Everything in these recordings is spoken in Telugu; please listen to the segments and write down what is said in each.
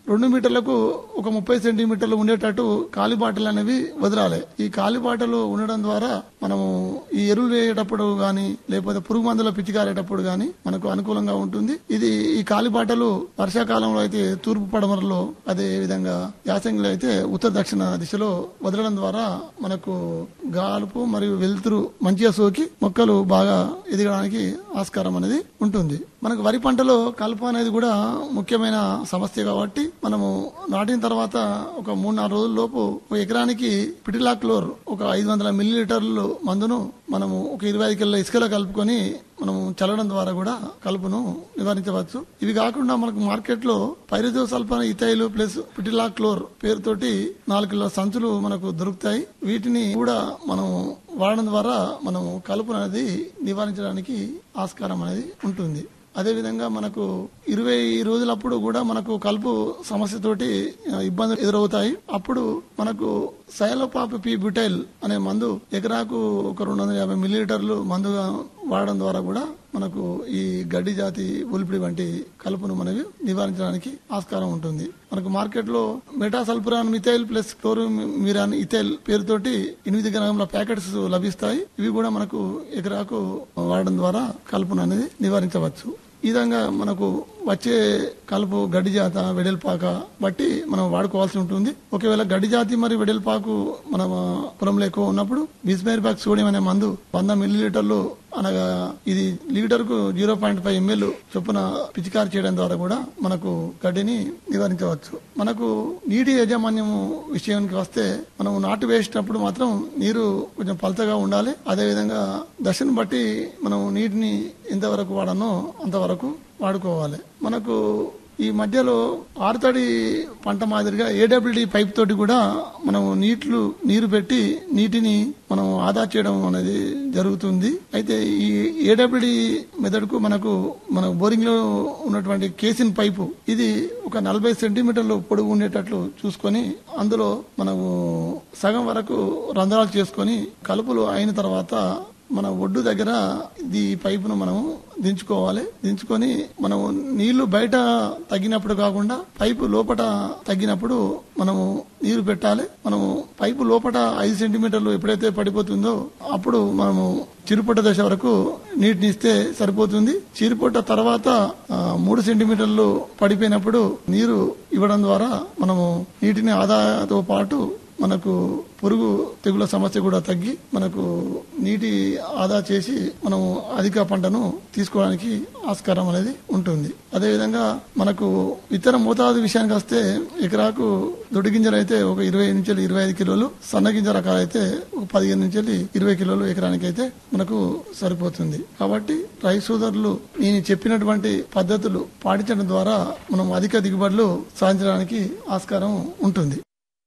రెండు మీటర్లకు ఒక ముప్పై సెంటీమీటర్లు ఉండేటట్టు కాలిబాటలు అనేవి వదలాలి ఈ కాలిబాటలు ఉండడం ద్వారా మనము ఈ ఎరువులు వేయేటప్పుడు గాని లేకపోతే పురుగు మందుల పిచికారేటప్పుడు గాని మనకు అనుకూలంగా ఉంటుంది ఇది ఈ కాలిబాటలు వర్షాకాలంలో అయితే తూర్పు పడమరలో అదే విధంగా యాసంగిలో అయితే ఉత్తర దక్షిణ దిశలో వదలడం ద్వారా మనకు గాలుపు మరియు వెలుతురు మంచిగా సోకి మొక్కలు బాగా ఎదగడానికి ఆస్కారం అనేది ఉంటుంది మనకు వరి పంటలో కలుపు అనేది కూడా ముఖ్యమైన సమస్య కాబట్టి మనము నాటిన తర్వాత ఒక మూడు నాలుగు రోజుల లోపు ఒక ఎకరానికి పిటిలాక్లోర్ ఒక ఐదు వందల మిల్లీలీటర్లు మందును మనము ఒక ఇరవై ఐదు కిలోల ఇసుకలో కలుపుకొని మనము చల్లడం ద్వారా కూడా కలుపును నివారించవచ్చు ఇవి కాకుండా మనకు మార్కెట్ లో పైరజో సల్ఫాన్ ఇథైల్ ప్లస్ పిటిలాక్లోర్ పేరుతోటి నాలుగు కిలోల సంచులు మనకు దొరుకుతాయి వీటిని కూడా మనం వాడడం ద్వారా మనం కలుపు అనేది నివారించడానికి ఆస్కారం అనేది ఉంటుంది అదేవిధంగా మనకు ఇరవై రోజులప్పుడు కూడా మనకు కలుపు సమస్యతోటి ఆ, ఇబ్బందులు ఎదురవుతాయి అప్పుడు మనకు సైలోపాప్ పి బ్యూటైల్ అనే మందు ఎకరాకు ఒక రెండు వందల యాభై మిల్లీలీటర్లు మందుగా వాడడం ద్వారా కూడా మనకు ఈ గడ్డి జాతి ఉలిపిడి వంటి కలుపును మనవి నివారించడానికి ఆస్కారం ఉంటుంది మనకు మార్కెట్ లో metsulfuron methyl plus chlorimuron ethyl పేరుతోటి ఎనిమిది గ్రాముల ప్యాకెట్స్ లభిస్తాయి ఇవి కూడా మనకు ఎకరాకు వాడడం ద్వారా కలుపును అనేది నివారించవచ్చు ఈ విధంగా మనకు వచ్చే కలుపు గడ్డి జాత వెడల్పాక బట్టి మనం వాడుకోవాల్సి ఉంటుంది ఒకవేళ గడ్డి జాతి మరి వెడల్పాకు మన పొలంలో ఎక్కువ ఉన్నప్పుడు బిస్మేర్ బ్యాక్ సోడియం అనే మందు వంద మిల్లీలీటర్లు అనగా ఇది లీటర్ కు జీరో పాయింట్ ఫైవ్ ఎంఎల్ చొప్పున పిచికారి చేయడం ద్వారా కూడా మనకు గడ్డిని నివారించవచ్చు మనకు నీటి యాజమాన్యం విషయానికి వస్తే మనం నాటు వేసేటప్పుడు మాత్రం నీరు కొంచెం పలచగా ఉండాలి అదేవిధంగా దశను బట్టి మనం నీటిని ఎంతవరకు వాడనో అంతవరకు వాడుకోవాలి మనకు ఈ మధ్యలో ఆరుతడి పంట మాదిరిగా ఏడబ్ల్యూడి పైప్ తోటి కూడా మనం నీళ్లు నీరు పెట్టి నీటిని మనం ఆదా చేయడం అనేది జరుగుతుంది అయితే ఈ ఏడబ్ల్యూడి మెథడ్ కు మనకు మన బోరింగ్ లో ఉన్నటువంటి కేసిన్ పైపు ఇది ఒక నలభై సెంటీమీటర్లు పొడవు ఉండేటట్లు చూసుకొని అందులో మనము సగం వరకు రంధ్రాలు చేసుకొని కలుపులు అయిన తర్వాత మన ఒడ్డు దగ్గర ఈ పైపును మనం దించుకోవాలి దించుకొని మనం నీళ్లు బయట తగ్గినప్పుడు కాకుండా పైపు లోపట తగ్గినప్పుడు మనము నీరు పెట్టాలి మనము పైపు లోపట ఐదు సెంటీమీటర్లు ఎప్పుడైతే పడిపోతుందో అప్పుడు మనము చిరుపొట్ట దశ వరకు నీటిని ఇస్తే సరిపోతుంది చిరుపొట్ట తర్వాత ఆ, మూడు సెంటీమీటర్లు పడిపోయినప్పుడు నీరు ఇవ్వడం ద్వారా మనము నీటిని ఆదాతో పాటు మనకు పురుగు తెగుల సమస్య కూడా తగ్గి మనకు నీటి ఆదా చేసి మనం అధిక పంటను తీసుకోవడానికి ఆస్కారం అనేది ఉంటుంది అదేవిధంగా మనకు ఇతర మోతాదు విషయానికి వస్తే ఎకరాకు దొడ్డి గింజలు అయితే ఒక ఇరవై నుంచి ఇరవై ఐదు కిలోలు సన్న గింజ రకాలు అయితే ఒక పదిహేను నుంచి ఇరవై కిలోలు ఎకరానికి అయితే మనకు సరిపోతుంది కాబట్టి రైతు సోదరులు నేను చెప్పినటువంటి పద్ధతులు పాటించడం ద్వారా మనం అధిక దిగుబడులు సాధించడానికి ఆస్కారం ఉంటుంది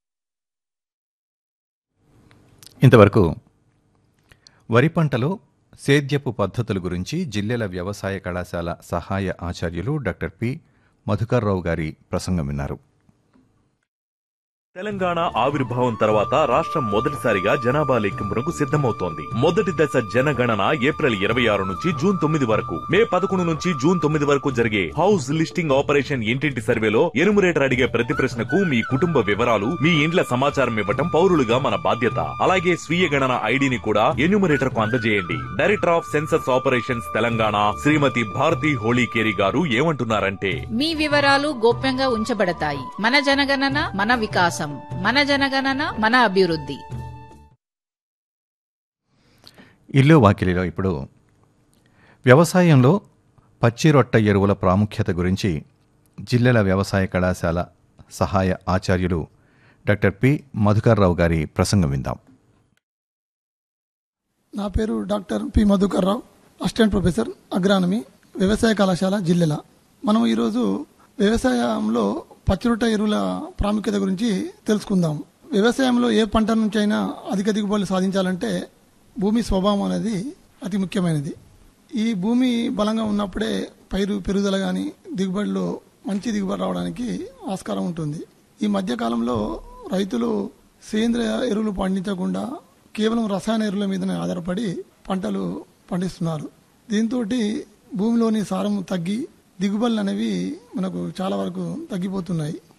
ఇంతవరకు వరి పంటలో సేద్యపు పద్ధతుల గురించి జిల్లెల వ్యవసాయ కళాశాల సహాయ ఆచార్యులు డాక్టర్ పి మధుకర్రావు గారి ప్రసంగం విన్నారు తెలంగాణ ఆవిర్భావం తర్వాత రాష్ట్రం మొదటిసారిగా జనాభా లెక్కింపునకు సిద్ధమవుతోంది మొదటి దశ జనగణన ఏప్రిల్ ఇరవై ఆరు నుంచి జూన్ తొమ్మిది వరకు మే పదకొండు నుంచి జూన్ తొమ్మిది వరకు జరిగే హౌస్ లిస్టింగ్ ఆపరేషన్ ఇంటింటి సర్వేలో ఎనుమరేటర్ అడిగే ప్రతి ప్రశ్నకు మీ కుటుంబ వివరాలు మీ ఇండ్ల సమాచారం ఇవ్వటం పౌరులుగా మన బాధ్యత అలాగే స్వీయ గణన ఐడిని కూడా ఎన్యూమరేటర్ కు అందజేయండి director of census operations Telangana Shrimati Bharathi Holikeri garu ఏమంటున్నారంటే మీ వివరాలు గోప్యంగా ఉంచబడతాయి మన జనగణన మన వికాసం మన జనగణన మన అభివృద్ధి ఇల్లు వాకిలిలో ఇప్పుడు వ్యవసాయంలో పచ్చి రొట్ట ఎరువుల ప్రాముఖ్యత గురించి జిల్లెల వ్యవసాయ కళాశాల సహాయ ఆచార్యులు డాక్టర్ పి మధుకర్రావు గారి ప్రసంగం విందాం నా పేరు doctor P Madhukar Rao assistant professor agronomy వ్యవసాయ కళాశాల జిల్లెల మనం ఈరోజు వ్యవసాయంలో పచ్చిరొట్ట ఎరువుల ప్రాముఖ్యత గురించి తెలుసుకుందాం వ్యవసాయంలో ఏ పంట నుంచి అయినా అధిక దిగుబడులు సాధించాలంటే భూమి స్వభావం అనేది అతి ముఖ్యమైనది ఈ భూమి బలంగా ఉన్నప్పుడే పైరు పెరుగుదల కానీ దిగుబడిలో మంచి దిగుబడి రావడానికి ఆస్కారం ఉంటుంది ఈ మధ్య కాలంలో రైతులు సేంద్రియ ఎరువులు పండించకుండా కేవలం రసాయన ఎరువుల మీదనే ఆధారపడి పంటలు పండిస్తున్నారు దీంతో భూమిలోని సారం తగ్గి దిగుబడులు అనేవి మనకు చాలా వరకు తగ్గిపోతున్నాయి